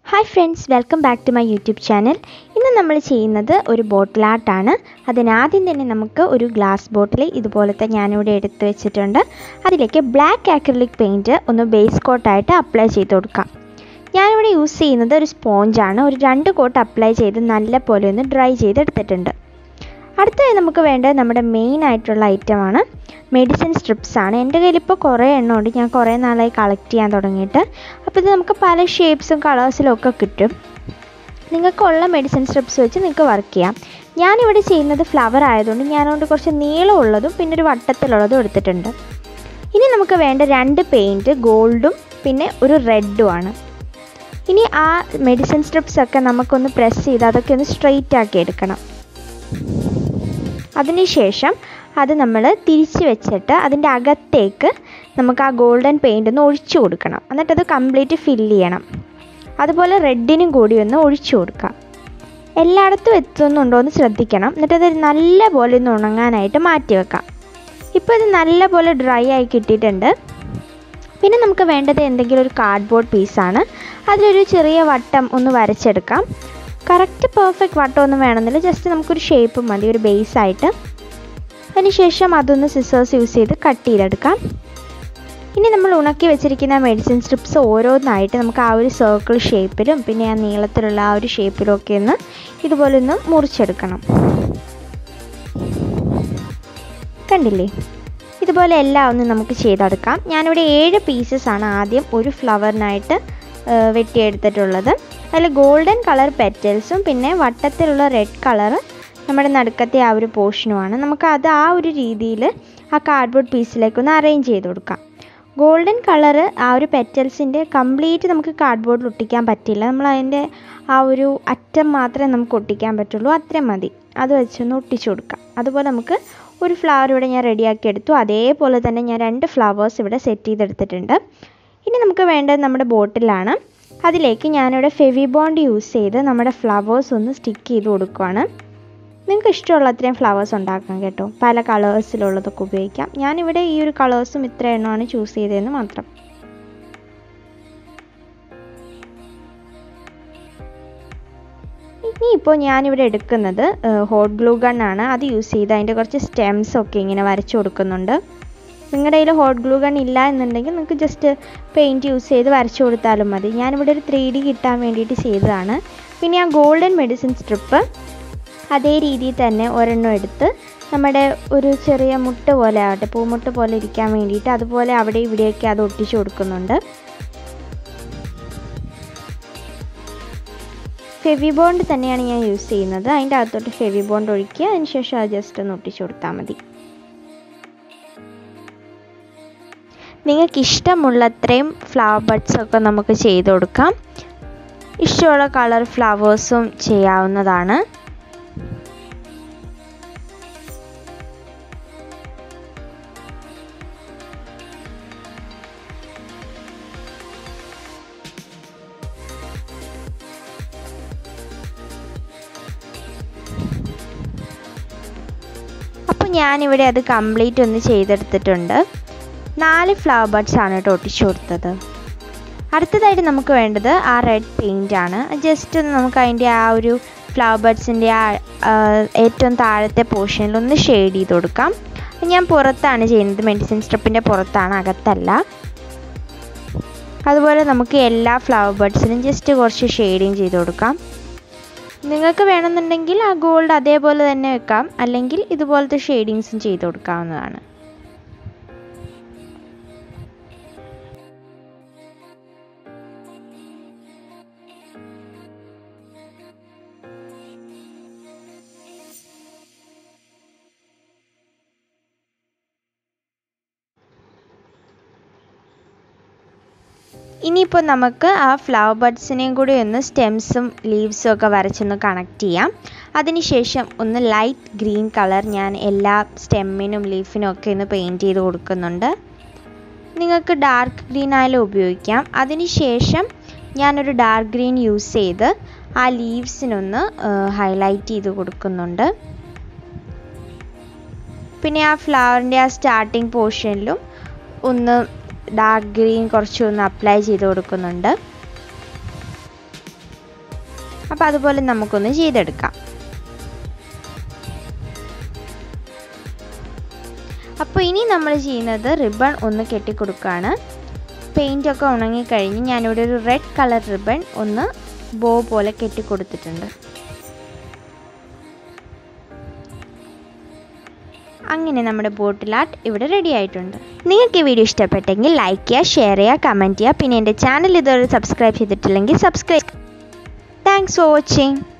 hi friends welcome back to my YouTube channel ഇന്ന് നമ്മൾ ചെയ്യുന്നത് ഒരു ബോട്ടിൽ ആർട്ടാണ് അതിനാദ്യം തന്നെ നമുക്ക് ഒരു ഗ്ലാസ് ബോട്ടിൽ ഇതുപോലത്തെ ഞാനിവിടെ എടുത്തു വെച്ചിട്ടുണ്ട് അതിലേക്ക് ബ്ലാക്ക് ആക്രിലിക് പെയിൻറ്റ് ഒന്ന് ബേസ് കോട്ടായിട്ട് അപ്ലൈ ചെയ്ത് കൊടുക്കാം ഞാനിവിടെ യൂസ് ചെയ്യുന്നത് ഒരു സ്പോഞ്ചാണ് ഒരു രണ്ട് കോട്ട് അപ്ലൈ ചെയ്ത് നല്ല പോലെ ഒന്ന് ഡ്രൈ ചെയ്തെടുത്തിട്ടുണ്ട് അടുത്തതായി നമുക്ക് വേണ്ടത് നമ്മുടെ മെയിൻ ആയിട്ടുള്ള ഐറ്റമാണ് മെഡിസിൻ സ്ട്രിപ്സ് ആണ് എൻ്റെ കയ്യിൽ ഇപ്പോൾ കുറേ എണ്ണം ഉണ്ട് ഞാൻ കുറേ നാളായി കളക്ട് ചെയ്യാൻ തുടങ്ങിയിട്ട് അപ്പോൾ ഇത് നമുക്ക് പല ഷേപ്സും കളേഴ്സിലും ഒക്കെ കിട്ടും നിങ്ങൾക്കുള്ള മെഡിസിൻ സ്ട്രിപ്സ് വെച്ച് നിങ്ങൾക്ക് വർക്ക് ചെയ്യാം ഞാനിവിടെ ചെയ്യുന്നത് ഫ്ലവർ ആയതുകൊണ്ട് ഞാനതുകൊണ്ട് കുറച്ച് നീളമുള്ളതും പിന്നെ ഒരു വട്ടത്തിലുള്ളതും എടുത്തിട്ടുണ്ട് ഇനി നമുക്ക് വേണ്ട രണ്ട് പെയിൻറ്റ് ഗോൾഡും പിന്നെ ഒരു റെഡും ആണ് ഇനി ആ മെഡിസിൻ സ്ട്രിപ്സ് ഒക്കെ നമുക്കൊന്ന് പ്രസ് ചെയ്ത് അതൊക്കെ ഒന്ന് സ്ട്രെയിറ്റ് ആക്കി എടുക്കണം അതിനുശേഷം അത് നമ്മൾ തിരിച്ച് വെച്ചിട്ട് അതിൻ്റെ അകത്തേക്ക് നമുക്ക് ആ ഗോൾഡൻ പെയിൻ്റ് ഒന്ന് ഒഴിച്ചു കൊടുക്കണം എന്നിട്ട് അത് കംപ്ലീറ്റ് ഫില്ല് ചെയ്യണം അതുപോലെ റെഡിനും കൂടി ഒന്ന് ഒഴിച്ചു കൊടുക്കാം എല്ലായിടത്തും എത്തുന്നുണ്ടോ എന്ന് ശ്രദ്ധിക്കണം എന്നിട്ട് അത് നല്ല പോലെ ഒന്ന് ഉണങ്ങാനായിട്ട് മാറ്റി വെക്കാം ഇപ്പോൾ ഇത് നല്ല പോലെ ഡ്രൈ ആയി കിട്ടിയിട്ടുണ്ട് പിന്നെ നമുക്ക് വേണ്ടത് എന്തെങ്കിലും ഒരു കാർഡ്ബോർഡ് പീസാണ് അതിലൊരു ചെറിയ വട്ടം ഒന്ന് വരച്ചെടുക്കാം കറക്റ്റ് പെർഫെക്റ്റ് വട്ടമൊന്നും വേണമെന്നില്ല ജസ്റ്റ് നമുക്കൊരു ഷേപ്പ് മതി ഒരു ബേസ് ആയിട്ട് അതിനുശേഷം അതൊന്ന് സിസേഴ്സ് യൂസ് ചെയ്ത് കട്ട് ചെയ്തെടുക്കാം ഇനി നമ്മൾ ഉണക്കി വെച്ചിരിക്കുന്ന മെഡിസിൻ സ്ട്രിപ്സ് ഓരോന്നായിട്ട് നമുക്ക് ആ ഒരു സർക്കിൾ ഷേപ്പിലും പിന്നെ ആ നീളത്തിലുള്ള ആ ഒരു ഷേപ്പിലും ഒക്കെ ഒന്ന് ഇതുപോലെ ഒന്ന് മുറിച്ചെടുക്കണം കണ്ടില്ലേ ഇതുപോലെ എല്ലാം ഒന്ന് നമുക്ക് ചെയ്തെടുക്കാം ഞാനിവിടെ ഏഴ് പീസസ് ആണ് ആദ്യം ഒരു ഫ്ലവറിനായിട്ട് വെട്ടിയെടുത്തിട്ടുള്ളത് അതിൽ ഗോൾഡൻ കളർ പെറ്റൽസും പിന്നെ വട്ടത്തിലുള്ള റെഡ് കളർ നമ്മുടെ നടുക്കത്തെ ആ ഒരു പോർഷനുമാണ് നമുക്ക് അത് ആ ഒരു രീതിയിൽ ആ കാർഡ്ബോർഡ് പീസിലേക്ക് ഒന്ന് അറേഞ്ച് ചെയ്ത് കൊടുക്കാം ഗോൾഡൻ കളറ് ആ ഒരു പെറ്റൽസിൻ്റെ കംപ്ലീറ്റ് നമുക്ക് കാർഡ്ബോർഡിൽ ഒട്ടിക്കാൻ പറ്റില്ല നമ്മൾ അതിൻ്റെ ആ ഒരു അറ്റം മാത്രമേ നമുക്ക് ഒട്ടിക്കാൻ പറ്റുള്ളൂ അത്രയും മതി അത് വെച്ചൊന്ന് ഒട്ടിച്ചു കൊടുക്കാം അതുപോലെ നമുക്ക് ഒരു ഫ്ലവർ ഇവിടെ ഞാൻ റെഡിയാക്കി എടുത്തു അതേപോലെ തന്നെ ഞാൻ രണ്ട് ഫ്ലവേഴ്സ് ഇവിടെ സെറ്റ് ചെയ്തെടുത്തിട്ടുണ്ട് ഇനി നമുക്ക് വേണ്ടത് നമ്മുടെ ബോട്ടിലാണ് അതിലേക്ക് ഞാനിവിടെ ഫെവി ബോണ്ട് യൂസ് ചെയ്ത് നമ്മുടെ ഫ്ലവേഴ്സ് ഒന്ന് സ്റ്റിക്ക് ചെയ്ത് കൊടുക്കുവാണ് നിങ്ങൾക്ക് ഇഷ്ടമുള്ള അത്രയും ഫ്ലവേഴ്സ് ഉണ്ടാക്കാം കേട്ടോ പല കളേഴ്സിലുള്ളതൊക്കെ ഉപയോഗിക്കാം ഞാനിവിടെ ഈ ഒരു കളേഴ്സും ഇത്ര എണ്ണമാണ് ചൂസ് ചെയ്തതെന്ന് മാത്രം ഇനിയിപ്പോൾ ഞാനിവിടെ എടുക്കുന്നത് ഹോട്ട് ഗ്ലൂ ഗണ്ണാണ് അത് യൂസ് ചെയ്ത് അതിൻ്റെ കുറച്ച് സ്റ്റെംസ് ഒക്കെ ഇങ്ങനെ വരച്ചു കൊടുക്കുന്നുണ്ട് നിങ്ങളുടെ കയ്യിൽ ഹോട്ട് ഗ്ലൂ ഗൺ ഇല്ല എന്നുണ്ടെങ്കിൽ നിങ്ങൾക്ക് ജസ്റ്റ് പെയിൻറ്റ് യൂസ് ചെയ്ത് വരച്ചു കൊടുത്താലും മതി ഞാനിവിടെ ഒരു ത്രീ ഡി കിട്ടാൻ വേണ്ടിയിട്ട് ചെയ്തതാണ് പിന്നെ ആ ഗോൾഡൻ മെഡിസിൻ സ്ട്രിപ്പ് അതേ രീതിയിൽ തന്നെ ഒരെണ്ണം എടുത്ത് നമ്മുടെ ഒരു ചെറിയ മുട്ട പോലെ ആവട്ടെ പൂമുട്ട പോലെ ഇരിക്കാൻ വേണ്ടിയിട്ട് അതുപോലെ അവിടെ ഇവിടെയൊക്കെ അത് ഒട്ടിച്ചു കൊടുക്കുന്നുണ്ട് ഫെവി ബോണ്ട് തന്നെയാണ് ഞാൻ യൂസ് ചെയ്യുന്നത് അതിൻ്റെ അകത്തോട്ട് ഫെവി ബോണ്ട് ഒഴിക്കുക അതിനുശേഷം അത് ജസ്റ്റ് ഒന്ന് ഒട്ടിച്ചു കൊടുത്താൽ മതി നിങ്ങൾക്ക് ഇഷ്ടമുള്ള അത്രയും ഫ്ലവർ ബഡ്സ് ഒക്കെ നമുക്ക് ചെയ്ത് കൊടുക്കാം ഇഷ്ടമുള്ള കളർ ഫ്ലവേഴ്സും ചെയ്യാവുന്നതാണ് അപ്പോൾ ഞാനിവിടെ അത് കംപ്ലീറ്റ് ഒന്ന് ചെയ്തെടുത്തിട്ടുണ്ട് നാല് ഫ്ലവർ ബഡ്സ് ആണ് കേട്ടോ ഒട്ടിച്ചു കൊടുത്തത് അടുത്തതായിട്ട് നമുക്ക് വേണ്ടത് ആ റെഡ് പെയിൻ്റ് ആണ് ജസ്റ്റ് ഒന്ന് നമുക്ക് അതിൻ്റെ ആ ഒരു ഫ്ലവർ ബഡ്സിൻ്റെ ആ ഏറ്റവും താഴത്തെ പോർഷനിൽ ഒന്ന് ഷെയ്ഡ് ചെയ്ത് കൊടുക്കാം ഞാൻ പുറത്താണ് ചെയ്യുന്നത് മെഡിസിൻ സ്ട്രിപ്പിൻ്റെ പുറത്താണ് അകത്തല്ല അതുപോലെ നമുക്ക് എല്ലാ ഫ്ലവർ ബഡ്സിനും ജസ്റ്റ് കുറച്ച് ഷെയ്ഡിങ് ചെയ്ത് കൊടുക്കാം നിങ്ങൾക്ക് വേണമെന്നുണ്ടെങ്കിൽ ആ ഗോൾഡ് അതേപോലെ തന്നെ വെക്കാം അല്ലെങ്കിൽ ഇതുപോലത്തെ ഷെയ്ഡിങ്സും ചെയ്ത് കൊടുക്കാവുന്നതാണ് ഇനിയിപ്പോൾ നമുക്ക് ആ ഫ്ലവർ ബഡ്സിനെയും കൂടി ഒന്ന് സ്റ്റെംസും ലീവ്സും ഒക്കെ വരച്ചൊന്ന് കണക്ട് ചെയ്യാം അതിനുശേഷം ഒന്ന് ലൈറ്റ് ഗ്രീൻ കളർ ഞാൻ എല്ലാ സ്റ്റെമ്മിനും ലീഫിനും ഒക്കെ ഒന്ന് പെയിൻറ്റ് ചെയ്ത് കൊടുക്കുന്നുണ്ട് നിങ്ങൾക്ക് ഡാർക്ക് ഗ്രീൻ ആയാലും ഉപയോഗിക്കാം അതിനുശേഷം ഞാനൊരു ഡാർക്ക് ഗ്രീൻ യൂസ് ചെയ്ത് ആ ലീവ്സിനൊന്ന് ഹൈലൈറ്റ് ചെയ്ത് കൊടുക്കുന്നുണ്ട് പിന്നെ ആ ഫ്ലവറിൻ്റെ ആ സ്റ്റാർട്ടിങ് പോർഷനിലും ഒന്ന് ഡാർക്ക് ഗ്രീൻ കുറച്ചൊന്ന് അപ്ലൈ ചെയ്ത് കൊടുക്കുന്നുണ്ട് അപ്പോൾ അതുപോലെ നമുക്കൊന്ന് ചെയ്തെടുക്കാം അപ്പോൾ ഇനി നമ്മൾ ചെയ്യുന്നത് റിബൺ ഒന്ന് കെട്ടിക്കൊടുക്കുകയാണ് പെയിൻ്റൊക്കെ ഉണങ്ങിക്കഴിഞ്ഞ് ഞാനിവിടെ ഒരു റെഡ് കളർ റിബൺ ഒന്ന് ബോ പോലെ കെട്ടിക്കൊടുത്തിട്ടുണ്ട് അങ്ങനെ നമ്മുടെ ബോട്ടിൽ ആർട്ട് ഇവിടെ റെഡി ആയിട്ടുണ്ട് നിങ്ങൾക്ക് ഈ വീഡിയോ ഇഷ്ടപ്പെട്ടെങ്കിൽ ലൈക്ക് ചെയ്യുക ഷെയർ ചെയ്യുക കമൻറ്റ് ചെയ്യുക പിന്നെ എൻ്റെ ചാനൽ ഇതുവരെ സബ്സ്ക്രൈബ് ചെയ്തിട്ടില്ലെങ്കിൽ സബ്സ്ക്രൈബ് താങ്ക്സ് ഫോർ വാച്ചിങ്